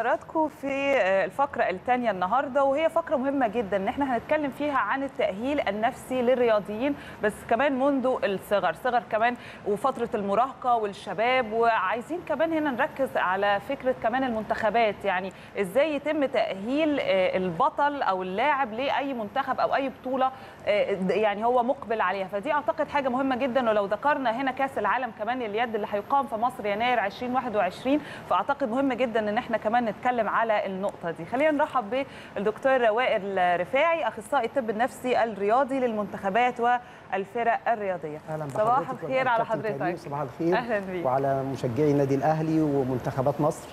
حضراتكم في الفقرة الثانية النهاردة وهي فقرة مهمة جدا ان احنا هنتكلم فيها عن التأهيل النفسي للرياضيين بس كمان منذ الصغر صغر كمان وفترة المراهقة والشباب وعايزين كمان هنا نركز على فكرة كمان المنتخبات يعني ازاي يتم تأهيل البطل او اللاعب لأي منتخب او اي بطولة يعني هو مقبل عليها فدي اعتقد حاجة مهمة جدا ولو ذكرنا هنا كأس العالم كمان اليد اللي هيقام في مصر يناير 2021 فاعتقد مهم جدا ان احنا كمان نتكلم على النقطه دي خلينا نرحب بالدكتور وائل رفاعي اخصائي الطب النفسي الرياضي للمنتخبات والفرق الرياضيه اهلا صباح الخير على حضرتك صباح الخير اهلا بيك وعلى مشجعي النادي الاهلي ومنتخبات مصر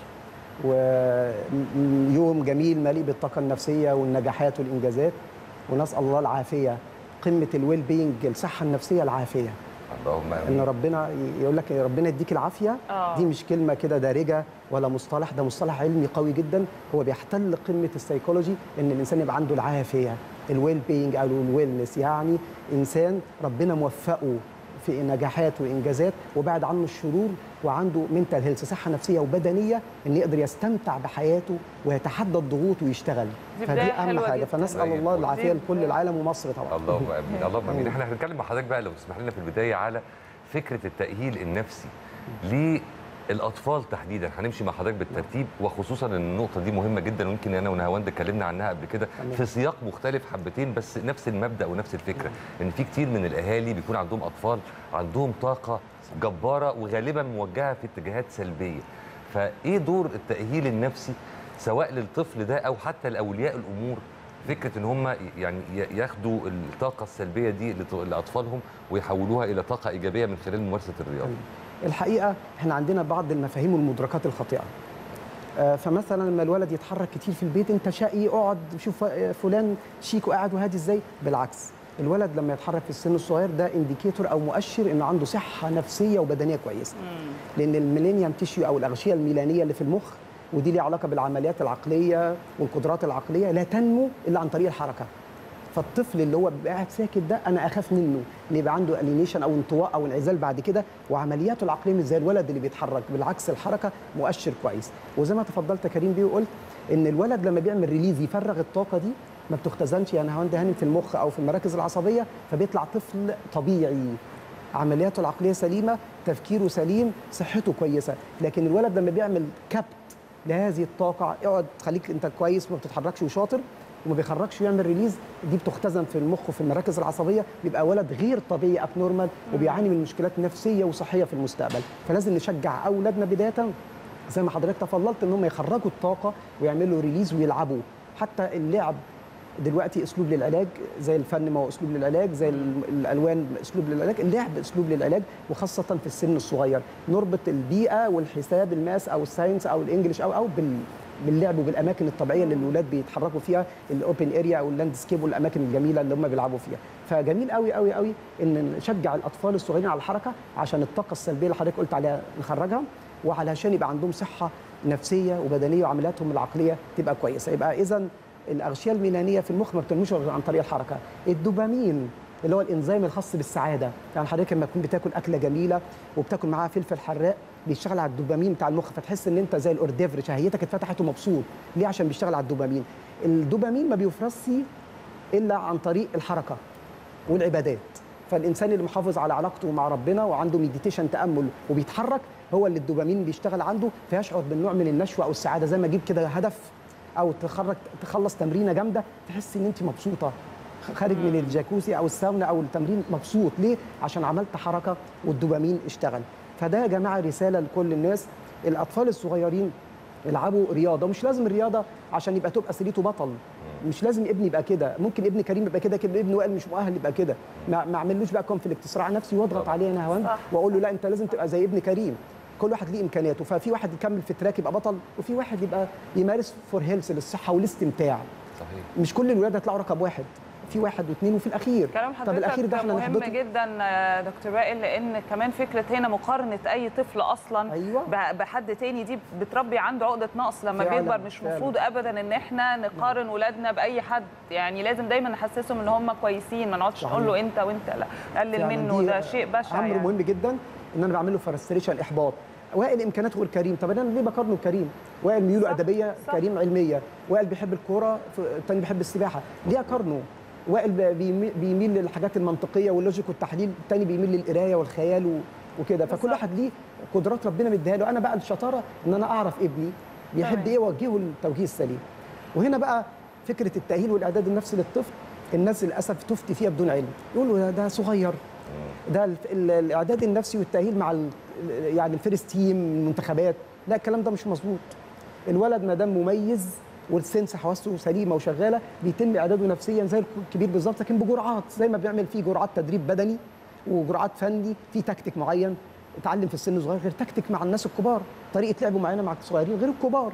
ويوم جميل مليء بالطاقه النفسيه والنجاحات والانجازات ونسال الله العافيه قمه الويل بينج الصحه النفسيه العافيه اللهم ان ربنا يقول لك ربنا يديك العافيه آه. دي مش كلمه كده دارجه ولا مصطلح ده مصطلح علمي قوي جدا هو بيحتل قمه السيكولوجي ان الانسان يبقى عنده العافيه الويل بينج او الويلنس يعني انسان ربنا موفقه في نجاحات وانجازات وبعد عنه الشرور وعنده منتال هيلث صحه نفسيه وبدنيه ان يقدر يستمتع بحياته ويتحدى الضغوط ويشتغل دي فدي بداية اهم حلوة حاجه جدا. فنسال زي الله الفل. العافيه دي لكل بداية. العالم ومصر طبعا اللهم امين اللهم امين أمين. احنا هنتكلم مع حضرتك بقى لو تسمح لنا في البدايه على فكره التاهيل النفسي للاطفال تحديدا هنمشي مع حضرتك بالترتيب وخصوصا ان النقطه دي مهمه جدا ويمكن انا ونهاوند اتكلمنا عنها قبل كده تمام. في سياق مختلف حبتين بس نفس المبدا ونفس الفكره ان في كتير من الاهالي بيكون عندهم اطفال عندهم طاقه جباره وغالبا موجهه في اتجاهات سلبيه فايه دور التاهيل النفسي سواء للطفل ده او حتى لاولياء الامور فكره ان هم يعني ي- ياخدوا الطاقه السلبيه دي لط- لاطفالهم ويحولوها الى طاقه ايجابيه من خلال ممارسه الرياضه الحقيقه احنا عندنا بعض المفاهيم والمدركات الخاطئه آه، فمثلا لما الولد يتحرك كتير في البيت انت شقي اقعد شوف آه، فلان شيك وقاعد وهادي ازاي بالعكس الولد لما يتحرك في السن الصغير ده انديكيتور او مؤشر انه عنده صحه نفسيه وبدنيه كويسه لان الميلينيوم تيشيو او الاغشيه الميلانيه اللي في المخ ودي ليها علاقه بالعمليات العقليه والقدرات العقليه لا تنمو الا عن طريق الحركه فالطفل اللي هو بيبقى قاعد ساكت ده انا اخاف منه ان يبقى عنده الينيشن او انطواء او انعزال بعد كده وعملياته العقليه مش زي الولد اللي بيتحرك بالعكس الحركه مؤشر كويس وزي ما تفضلت يا كريم بيه وقلت ان الولد لما بيعمل ريليز يفرغ الطاقه دي ما بتختزنش يعني هوند هانم في المخ او في المراكز العصبيه فبيطلع طفل طبيعي عملياته العقليه سليمه تفكيره سليم صحته كويسه لكن الولد لما بيعمل كبت لهذه الطاقه اقعد خليك انت كويس وما بتتحركش وشاطر وما بيخرجش ويعمل ريليز دي بتختزن في المخ وفي المراكز العصبيه بيبقى ولد غير طبيعي اب نورمال وبيعاني من مشكلات نفسيه وصحيه في المستقبل فلازم نشجع اولادنا بدايه زي ما حضرتك تفضلت ان هم يخرجوا الطاقه ويعملوا ريليز ويلعبوا حتى اللعب دلوقتي اسلوب للعلاج زي الفن ما هو اسلوب للعلاج زي ال- الالوان اسلوب للعلاج اللعب اسلوب للعلاج وخاصه في السن الصغير نربط البيئه والحساب الماس او الساينس او الانجليش او او بال باللعب وبالاماكن الطبيعيه اللي الاولاد بيتحركوا فيها الاوبن اريا او اللاندسكيب والاماكن الجميله اللي هم بيلعبوا فيها فجميل قوي قوي قوي ان نشجع الاطفال الصغيرين على الحركه عشان الطاقه السلبيه اللي حضرتك قلت عليها نخرجها وعلشان يبقى عندهم صحه نفسيه وبدنيه وعملياتهم العقليه تبقى كويسه يبقى اذا الاغشيه الميلانيه في المخ ما بتنموش غير عن طريق الحركه الدوبامين اللي هو الانزيم الخاص بالسعاده يعني حضرتك لما تكون بتاكل اكله جميله وبتاكل معاها فلفل حراق بيشتغل على الدوبامين بتاع المخ فتحس ان انت زي الاورديفر شهيتك اتفتحت ومبسوط ليه عشان بيشتغل على الدوبامين الدوبامين ما بيفرزش الا عن طريق الحركه والعبادات فالانسان اللي محافظ على علاقته مع ربنا وعنده مديتيشن تامل وبيتحرك هو اللي الدوبامين بيشتغل عنده فيشعر بالنوع من النشوه او السعاده زي ما اجيب كده هدف او تخرج تخلص تمرينه جامده تحس ان انت مبسوطه خارج من الجاكوزي او الساونا او التمرين مبسوط ليه عشان عملت حركه والدوبامين اشتغل فده يا جماعه رساله لكل الناس الاطفال الصغيرين يلعبوا رياضه مش لازم الرياضه عشان يبقى تبقى سريته بطل مش لازم ابني يبقى كده ممكن ابن كريم يبقى كده كده ابن وائل مش مؤهل يبقى كده ما ما اعملوش بقى كونفليكت صراع نفسي واضغط عليه انا هوان صح. واقول له لا انت لازم تبقى زي ابن كريم كل واحد ليه امكانياته ففي واحد يكمل في التراك يبقى بطل وفي واحد يبقى يمارس فور هيلث للصحه والاستمتاع صحيح مش كل الولاد هيطلعوا رقم واحد في واحد واثنين وفي الاخير كلام طب حضرتك الاخير ده احنا مهم نحبطه جدا يا دكتور وائل لان كمان فكره هنا مقارنه اي طفل اصلا أيوة. ب- بحد تاني دي بتربي عنده عقده نقص لما فعلاً، بيكبر مش فعلاً. المفروض ابدا ان احنا نقارن ولادنا باي حد يعني لازم دايما نحسسهم ان هم كويسين ما نقعدش صحيح. نقول له انت وانت لا قلل فعلاً منه دي ده شيء بشع امر يعني. مهم جدا ان انا بعمل له فرستريشن احباط وائل امكانياته غير كريم طب انا ليه بقارنه بكريم وائل ميوله صح، ادبيه صح. كريم علميه وائل بيحب الكوره ف- التاني بيحب السباحه ليه اقارنه وائل ب- بيمي- بيميل للحاجات المنطقيه واللوجيك والتحليل التاني بيميل للقرايه والخيال و- وكده فكل بالظبط. واحد ليه قدرات ربنا مديها له انا بقى الشطاره ان انا اعرف ابني بيحب تمام. ايه واوجهه للتوجيه السليم وهنا بقى فكره التاهيل والاعداد النفسي للطفل الناس للاسف تفتي فيها بدون علم يقولوا ده- ده صغير ده ال- ال- الاعداد النفسي والتاهيل مع ال- يعني الفيرست تيم المنتخبات لا الكلام ده مش مظبوط الولد ما دام مميز والسنس حواسه سليمه وشغاله بيتم اعداده نفسيا زي الكبير بالظبط لكن بجرعات زي ما بيعمل فيه جرعات تدريب بدني وجرعات فني في تكتيك معين اتعلم في السن الصغير غير تكتيك مع الناس الكبار طريقه لعبه معينه مع الصغيرين غير الكبار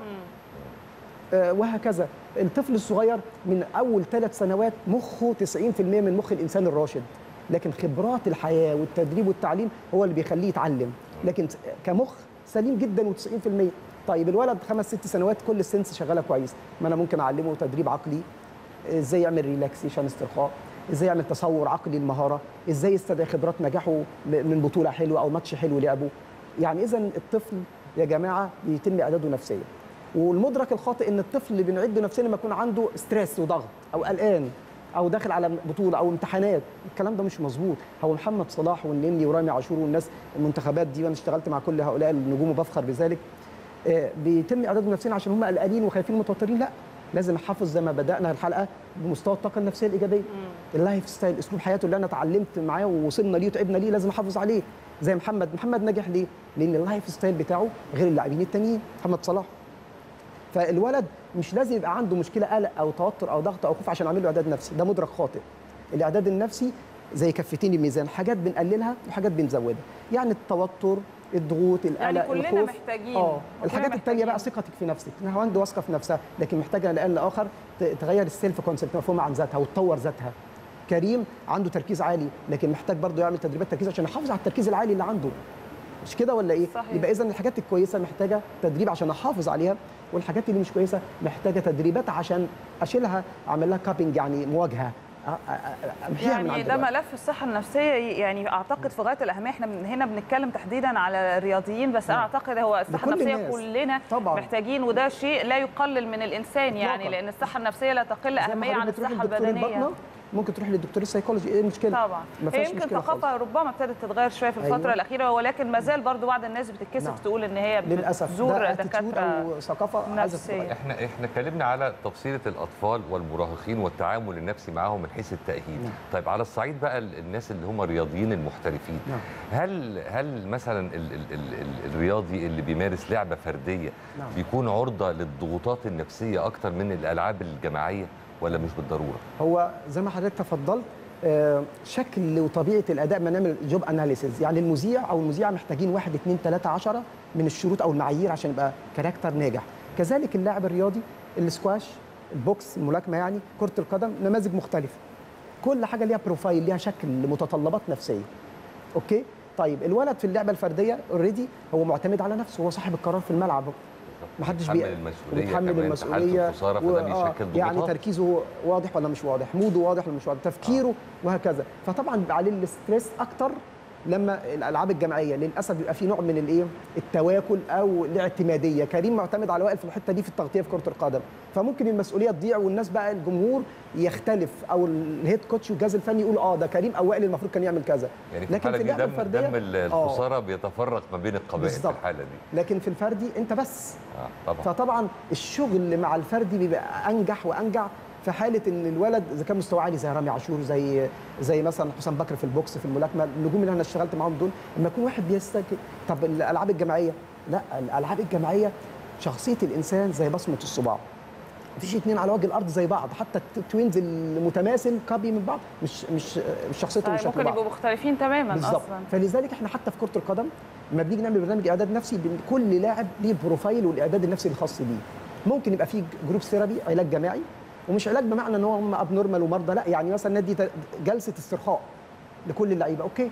آه، وهكذا الطفل الصغير من اول ثلاث سنوات مخه 90% من مخ الانسان الراشد لكن خبرات الحياه والتدريب والتعليم هو اللي بيخليه يتعلم لكن س- كمخ سليم جدا و90% طيب الولد خمس ست سنوات كل السنس شغاله كويس ما انا ممكن اعلمه تدريب عقلي ازاي يعمل ريلاكسيشن استرخاء ازاي يعمل تصور عقلي المهاره ازاي يستدعي خبرات نجاحه م- من بطوله حلوه او ماتش حلو لعبه يعني اذا الطفل يا جماعه بيتم اعداده نفسيا والمدرك الخاطئ ان الطفل اللي بنعده نفسيا لما يكون عنده ستريس وضغط او قلقان او داخل على بطوله او امتحانات الكلام ده مش مظبوط هو محمد صلاح والنني ورامي عاشور والناس المنتخبات دي وانا اشتغلت مع كل هؤلاء النجوم وبفخر بذلك آه، بيتم اعدادهم نفسيا عشان هم قلقانين وخايفين ومتوترين لا لازم احافظ زي ما بدانا الحلقه بمستوى الطاقه النفسيه الايجابيه اللايف ستايل اسلوب حياته اللي انا اتعلمت معاه ووصلنا ليه وتعبنا ليه لازم احافظ عليه زي محمد محمد نجح ليه لان اللايف ستايل بتاعه غير اللاعبين التانيين محمد صلاح فالولد مش لازم يبقى عنده مشكله قلق او توتر او ضغط او خوف عشان اعمل له اعداد نفسي ده مدرك خاطئ الاعداد النفسي زي كفتين الميزان حاجات بنقللها وحاجات بنزودها يعني التوتر الضغوط القلق يعني كلنا الخوف محتاجين. اه كلنا الحاجات التانية بقى محتاجين. ثقتك في نفسك انها عنده واثقه في نفسها لكن محتاجه لان اخر ت- تغير السيلف كونسبت مفهومها عن ذاتها وتطور ذاتها كريم عنده تركيز عالي لكن محتاج برضه يعمل تدريبات تركيز عشان يحافظ على التركيز العالي اللي عنده مش كده ولا ايه صحيح. يبقى اذا الحاجات الكويسه محتاجه تدريب عشان احافظ عليها والحاجات اللي مش كويسه محتاجه تدريبات عشان اشيلها اعمل لها كابينج يعني مواجهه أ- أ- أ- امحيها من يعني عند ده الولد. ملف الصحه النفسيه يعني اعتقد في غايه الاهميه احنا من هنا بنتكلم تحديدا على الرياضيين بس انا نعم. اعتقد هو الصحه لكل النفسيه الناس. كلنا طبعاً. محتاجين وده شيء لا يقلل من الانسان يعني إطلاقاً. لان الصحه النفسيه لا تقل زي ما اهميه عن حضرتك بتروحي الصحه لدكتور البدنيه الباطنة، ممكن تروح للدكتور السيكولوجي ايه المشكله طبعا ما هي فيهاش يمكن مشكلة خالص. ثقافه ربما ابتدت تتغير شويه في الفتره أيوة. الاخيره ولكن ما زال برضو بعض الناس بتتكسف نعم. تقول ان هي للاسف بتزور ده attitude دكاتره او ثقافه عايزة نفسية. تتغير. احنا احنا اتكلمنا على تفصيله الاطفال والمراهقين والتعامل النفسي معاهم من حيث التاهيل نعم. طيب على الصعيد بقى ال- الناس اللي هم الرياضيين المحترفين نعم. هل هل مثلا ال ال ال ال الرياضي اللي بيمارس لعبه فرديه نعم. بيكون عرضه للضغوطات النفسيه اكتر من الالعاب الجماعيه ولا مش بالضروره هو زي ما حضرتك تفضلت آه، شكل وطبيعه الاداء ما نعمل جوب اناليسيز يعني المذيع او المذيعه محتاجين واحد اثنين ثلاثه عشرة من الشروط او المعايير عشان يبقى كاركتر ناجح كذلك اللاعب الرياضي السكواش البوكس الملاكمه يعني كره القدم نماذج مختلفه كل حاجه ليها بروفايل ليها شكل متطلبات نفسيه اوكي طيب الولد في اللعبه الفرديه اوريدي هو معتمد على نفسه هو صاحب القرار في الملعب محدش بيتحمل بي- المسؤوليه بيتحمل كمان في حالة المسؤوليه الخساره فده و- آه، بيشكل يعني ضغوطات تركيزه واضح ولا مش واضح موده واضح ولا مش واضح تفكيره وهكذا فطبعا بيبقى عليه الاستريس اكتر لما الالعاب الجماعيه للاسف بيبقى في نوع من الايه التواكل او الاعتماديه كريم معتمد على وائل في الحته دي في التغطيه في كره القدم فممكن المسؤوليه تضيع والناس بقى الجمهور يختلف او الهيد كوتش والجهاز الفني يقول اه ده كريم او وائل المفروض كان يعمل كذا يعني في لكن الحاله في دي اللعبه دم الفرديه دم آه، الخساره بيتفرق ما بين القبائل في بالظبط. الحاله دي لكن في الفردي انت بس اه طبعا فطبعا الشغل مع الفردي بيبقى انجح وانجع في حاله ان الولد اذا كان مستواه عالي زي رامي عاشور زي زي مثلا حسام بكر في البوكس في الملاكمه النجوم اللي انا اشتغلت معاهم دول لما يكون واحد بيستك طب الالعاب الجماعيه لا الالعاب الجماعيه شخصيه الانسان زي بصمه الصباع مفيش اتنين على وجه الارض زي بعض حتى التوينز المتماثل كوبي من بعض مش مش مش شخصيتهم مش طيب شكل ممكن بعض يبقوا مختلفين تماما بالظبط اصلا فلذلك احنا حتى في كره القدم لما بنيجي نعمل برنامج اعداد نفسي بن- كل لاعب ليه بروفايل والاعداد النفسي الخاص بيه ممكن يبقى فيه جروب ثيرابي علاج جماعي ومش علاج بمعنى ان هو هم اب نورمال ومرضى لا يعني مثلا ندي ت- جلسه استرخاء لكل اللعيبه اوكي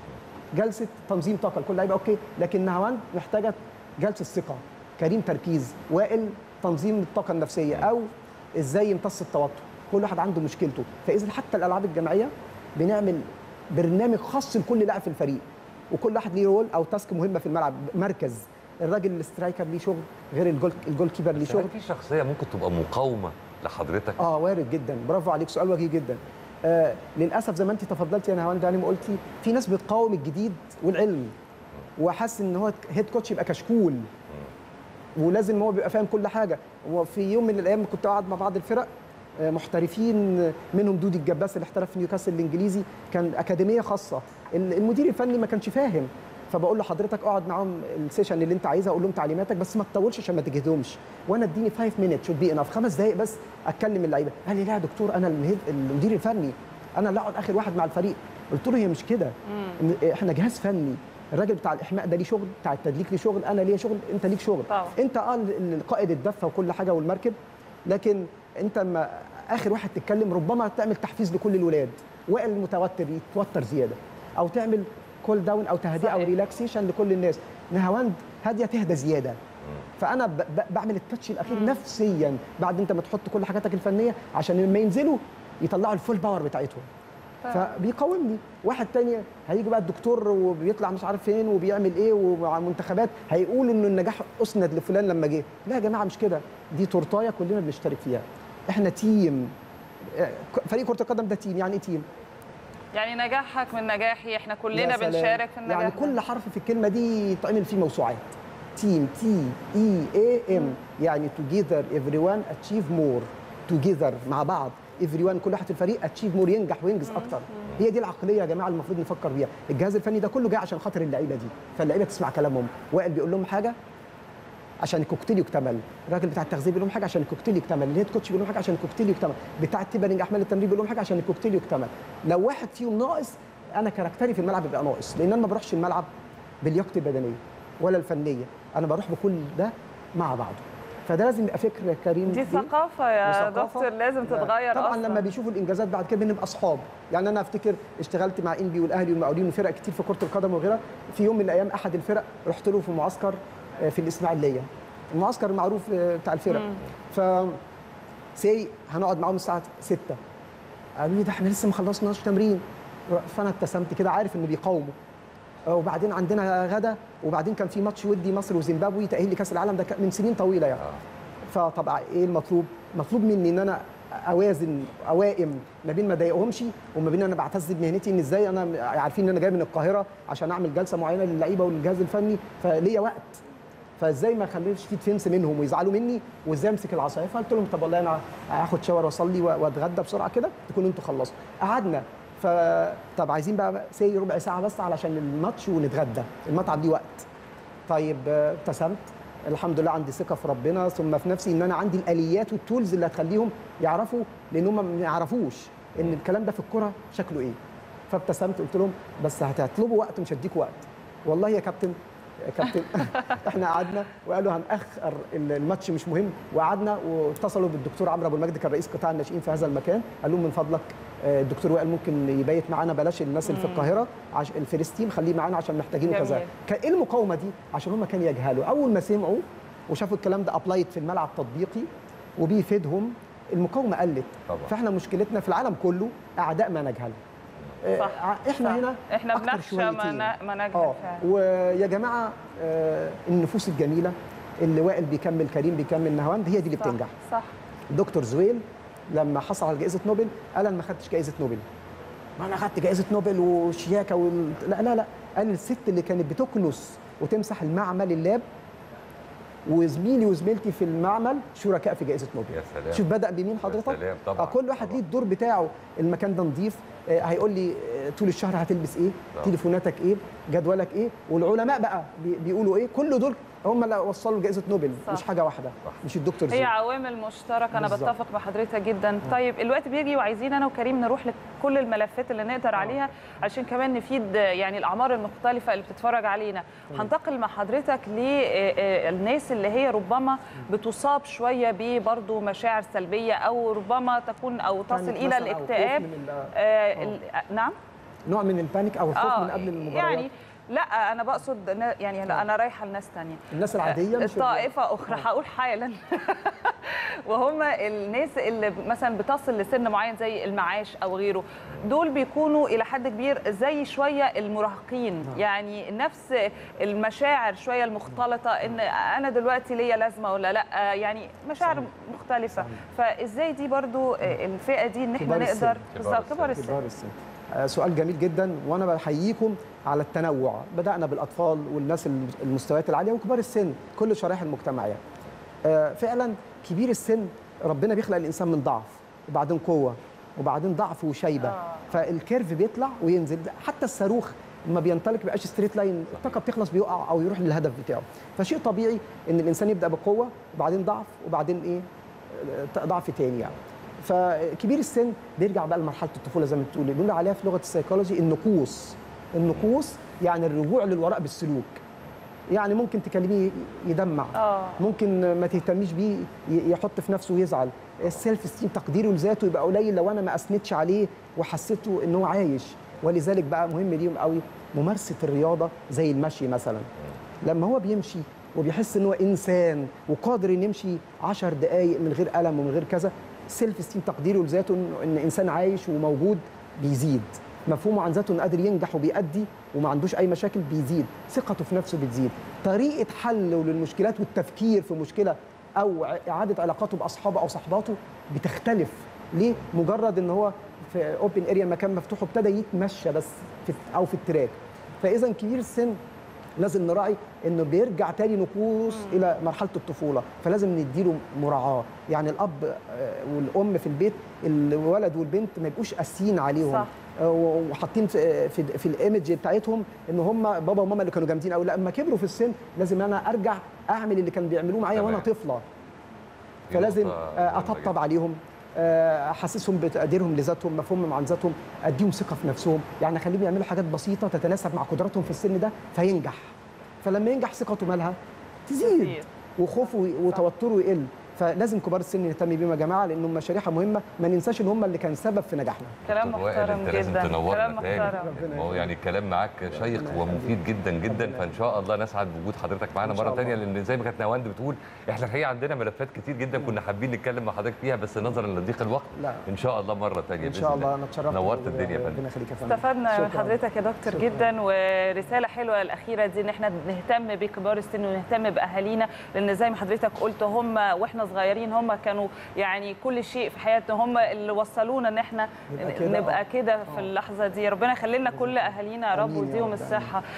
جلسه تنظيم طاقه لكل اللعيبه اوكي لكن نهاوند محتاجه جلسه ثقه كريم تركيز وائل تنظيم الطاقه النفسيه او ازاي يمتص التوتر كل واحد عنده مشكلته فاذا حتى الالعاب الجماعيه بنعمل برنامج خاص لكل لاعب في الفريق وكل واحد ليه رول او تاسك مهمه في الملعب مركز الراجل الاسترايكر ليه شغل غير الجول الجول كيبر ليه بس شغل هل في شخصيه ممكن تبقى مقاومه لحضرتك اه وارد جدا برافو عليك سؤال وجيه جدا آه للاسف زي ما انت تفضلتي يا نهاوند يعني ما قلتي في ناس بتقاوم الجديد والعلم وحاسس ان هو هيد كوتش يبقى كشكول ولازم هو بيبقى فاهم كل حاجه وفي يوم من الايام كنت قاعد مع بعض الفرق آه، محترفين منهم دودي الجباس اللي احترف في نيوكاسل الانجليزي كان اكاديميه خاصه ال- المدير الفني ما كانش فاهم فبقول له حضرتك اقعد معاهم السيشن اللي انت عايزها اقول لهم تعليماتك بس ما تطولش عشان ما تجهدهمش وانا اديني 5 مينت شود بي انف خمس دقائق بس اتكلم اللعيبه قال لي لا يا دكتور انا المهد- المدير الفني انا اللي اقعد اخر واحد مع الفريق قلت له هي مش كده إن- احنا جهاز فني الراجل بتاع الاحماء ده ليه شغل بتاع التدليك ليه شغل انا ليا شغل انت ليك شغل طبعا. انت اه ال- القائد الدفه وكل حاجه والمركب لكن انت لما اخر واحد تتكلم ربما تعمل تحفيز لكل الولاد وائل المتوتر يتوتر زياده او تعمل كول داون او تهدئه او صحيح. ريلاكسيشن لكل الناس نهاوند هاديه تهدى زياده فانا ب- ب- بعمل التاتش الاخير نفسيا بعد انت ما تحط كل حاجاتك الفنيه عشان لما ينزلوا يطلعوا الفول باور بتاعتهم فبيقاومني واحد تاني هيجي بقى الدكتور وبيطلع مش عارف فين وبيعمل ايه ومع منتخبات هيقول انه النجاح اسند لفلان لما جه لا يا جماعه مش كده دي تورتايه كلنا بنشترك فيها احنا تيم آه، فريق كره القدم ده تيم يعني ايه تيم يعني نجاحك من نجاحي احنا يا كلنا سلام. بنشارك في النجاح يعني ده. كل حرف في الكلمه دي يتعمل فيه موسوعات تيم تي اي اي ام يعني توجذر ايفري وان اتشيف مور توجذر مع بعض ايفري وان كل واحد في الفريق اتشيف مور ينجح وينجز اكتر هي دي العقليه يا جماعه المفروض نفكر بيها الجهاز الفني ده كله جاي عشان خاطر اللعيبه دي فاللعيبه تسمع كلامهم وائل بيقول لهم حاجه عشان الكوكتيل يكتمل الراجل بتاع التغذيه بيقول لهم حاجه عشان الكوكتيل يكتمل الهيد كوتش بيقول لهم حاجه عشان الكوكتيل يكتمل بتاع التبرنج احمال التمرين بيقول لهم حاجه عشان الكوكتيل يكتمل لو واحد فيهم ناقص انا كاركتري في الملعب بيبقى ناقص لان انا ما بروحش الملعب بلياقتي البدنيه ولا الفنيه انا بروح بكل ده مع بعضه فده لازم يبقى فكر يا كريم دي فيه. ثقافه يا وثقافة. دكتور لازم تتغير طبعا أصلاً. لما بيشوفوا الانجازات بعد كده بنبقى اصحاب يعني انا افتكر اشتغلت مع انبي والاهلي والمقاولين وفرق كتير في كره القدم وغيرها في يوم من الايام احد الفرق رحت له في معسكر آه، في الاسماعيليه المعسكر المعروف آه، بتاع الفرق ف سي هنقعد معاهم الساعه 6 قالوا لي ده احنا لسه ما خلصناش تمرين فانا ابتسمت كده عارف انه بيقاوموا آه، وبعدين عندنا غدا وبعدين كان في ماتش ودي مصر وزيمبابوي تاهيل لكاس العالم ده كان من سنين طويله يعني فطبعا ايه المطلوب؟ مطلوب مني ان انا اوازن اوائم ما بين ما اضايقهمش وما بين انا بعتز بمهنتي ان ازاي انا عارفين ان انا جاي من القاهره عشان اعمل جلسه معينه للعيبه وللجهاز الفني فليا وقت فازاي ما اخليش في ديفنس منهم ويزعلوا مني وازاي امسك العصايه فقلت لهم طب والله انا هاخد شاور واصلي واتغدى بسرعه كده تكونوا انتوا خلصتوا قعدنا ف طب عايزين بقى سي ربع ساعه بس علشان الماتش ونتغدى المطعم ليه وقت طيب آه، ابتسمت الحمد لله عندي ثقه في ربنا ثم في نفسي ان انا عندي الاليات والتولز اللي هتخليهم يعرفوا لان هم ما يعرفوش ان الكلام ده في الكره شكله ايه فابتسمت قلت لهم بس هتطلبوا وقت مش هديكوا وقت والله يا كابتن يا كابتن احنا قعدنا وقالوا هنأخر الماتش مش مهم وقعدنا واتصلوا بالدكتور عمرو ابو المجد كان رئيس قطاع الناشئين في هذا المكان قال لهم من فضلك آه، الدكتور وائل ممكن يبيت معانا بلاش الناس اللي في القاهره عش... الفيرست تيم خليه معانا عشان محتاجينه كذا جميل. كان ايه المقاومه دي عشان هم كانوا يجهلوا اول ما سمعوا وشافوا الكلام ده ابلايد في الملعب تطبيقي وبيفيدهم المقاومه قلت طبعا. فاحنا مشكلتنا في العالم كله اعداء ما نجهل آه، صح احنا صح. هنا احنا أكتر بنخشى ما شويتين. ن- ما نجهل اه فعلا. ويا جماعه آه، النفوس الجميله اللي وائل بيكمل كريم بيكمل نهاوند هي دي اللي صح، بتنجح صح دكتور زويل لما حصل على جائزه نوبل قال انا ما خدتش جائزه نوبل ما انا خدت جائزه نوبل وشياكه وال... لا لا لا قال الست اللي كانت بتكنس وتمسح المعمل اللاب وزميلي وزميلتي في المعمل شركاء في جائزه نوبل يا سلام. شوف بدا بمين حضرتك سلام، طبعاً، آه، كل واحد طبعاً. ليه الدور بتاعه المكان ده نظيف آه، هيقول لي آه، طول الشهر هتلبس ايه طبعاً. تليفوناتك ايه جدولك ايه والعلماء بقى بي- بيقولوا ايه كل دول هم اللي وصلوا جائزه نوبل صح. مش حاجه واحده صح. مش الدكتور هي زويل عوامل مشتركه انا بالظبط. بتفق مع حضرتك جدا طيب الوقت بيجي وعايزين انا وكريم نروح لكل الملفات اللي نقدر عليها عشان كمان نفيد يعني الاعمار المختلفه اللي بتتفرج علينا هنتقل مع حضرتك للناس اللي هي ربما بتصاب شويه ببرضه مشاعر سلبيه او ربما تكون او تصل بانيك الى مثلاً أو خوف الاكتئاب من ال- آه ال- نعم نوع من البانيك او الخوف من قبل المباريات يعني لا انا بقصد نا- يعني لا انا رايحه لناس تانية الناس العاديه مش طائفه اخرى هقول حالا وهم الناس اللي مثلا بتصل لسن معين زي المعاش او غيره دول بيكونوا الى حد كبير زي شويه المراهقين يعني نفس المشاعر شويه المختلطه ان انا دلوقتي ليا لازمه ولا لا يعني مشاعر صحيح. مختلفه صحيح. فازاي دي برضو الفئه دي ان احنا كبار السن. نقدر كبار بالظبط السن. كبار السن كبار السن آه، سؤال جميل جدا وانا بحييكم على التنوع بدانا بالاطفال والناس المستويات العاليه وكبار السن كل شرائح المجتمعيه آه، فعلا كبير السن ربنا بيخلق الانسان من ضعف وبعدين قوه وبعدين ضعف وشيبه آه. فالكيرف بيطلع وينزل حتى الصاروخ لما بينطلق بيبقاش ستريت لاين الطاقه بتخلص بيقع او يروح للهدف بتاعه فشيء طبيعي ان الانسان يبدا بقوه وبعدين ضعف وبعدين ايه آه، ضعف تاني يعني فكبير السن بيرجع بقى لمرحله الطفوله زي ما بتقولي بنقول عليها في لغه السيكولوجي النقوص النقوص يعني الرجوع للوراء بالسلوك يعني ممكن تكلميه يدمع اه ممكن ما تهتميش بيه ي- يحط في نفسه ويزعل السيلف ستيم تقديره لذاته يبقى قليل لو انا ما اثنتش عليه وحسيته ان هو عايش ولذلك بقى مهم ليهم قوي ممارسه الرياضه زي المشي مثلا لما هو بيمشي وبيحس ان هو انسان وقادر ان يمشي 10 دقائق من غير الم ومن غير كذا سيلف ستيم تقديره لذاته انه ان انسان عايش وموجود بيزيد مفهومه عن ذاته انه قادر ينجح وبيأدي وما عندوش اي مشاكل بيزيد ثقته في نفسه بتزيد طريقه حله للمشكلات والتفكير في مشكله او ع- اعاده علاقاته باصحابه او صحباته بتختلف ليه مجرد ان هو في اوبن اريا مكان مفتوح وابتدى يتمشى بس في او في التراك فاذا كبير السن لازم نراعي انه بيرجع تاني نقوص الى مرحله الطفوله فلازم نديله مراعاه يعني الاب آه، والام في البيت الولد والبنت ما يبقوش قاسيين عليهم صح. آه، وحاطين في في, في الايمج بتاعتهم ان هم بابا وماما اللي كانوا جامدين قوي لا لما كبروا في السن لازم انا ارجع اعمل اللي كانوا بيعملوه معايا وانا تمام. طفله دي فلازم نقطة آه، مهمة اطبطب جداً. عليهم آه، احسسهم بتقديرهم لذاتهم مفهومهم عن ذاتهم اديهم ثقه في نفسهم يعني اخليهم يعملوا حاجات بسيطه تتناسب مع قدراتهم في السن ده فينجح فلما ينجح ثقته مالها تزيد تزيد. وخوفه وتوتره يقل فلازم كبار السن نهتم بيهم يا جماعه لانهم شريحه مهمه ما ننساش ان هم اللي كان سبب في نجاحنا كلام دكتور وائل، محترم انت لازم جدا تنورنا كلام تاني. محترم ما هو يعني الكلام معاك شيق ربنا ومفيد جدا جدا ربنا فان شاء الله نسعد بوجود حضرتك معانا إن شاء مره الله. ثانيه لان زي ما كانت نواند بتقول احنا الحقيقه عندنا ملفات كتير جدا كنا حابين نتكلم مع حضرتك فيها بس نظرا لضيق الوقت لا ان شاء الله مره ثانيه ان شاء الله انا اتشرفت نورت بوجودك. الدنيا يا فندم ربنا يخليك يا فندم استفدنا من شكراً. حضرتك يا دكتور شكراً. جدا ورساله حلوه الاخيره دي ان احنا نهتم بكبار السن ونهتم باهالينا لان زي ما حضرتك قلت هم واحنا صغيرين هم كانوا يعني كل شيء في حياتنا هم اللي وصلونا ان احنا نبقى كده، نبقى آه. كده في آه. اللحظه دي ربنا يخلي لنا كل اهالينا يا رب آمين يا ويديهم رب، آمين. الصحه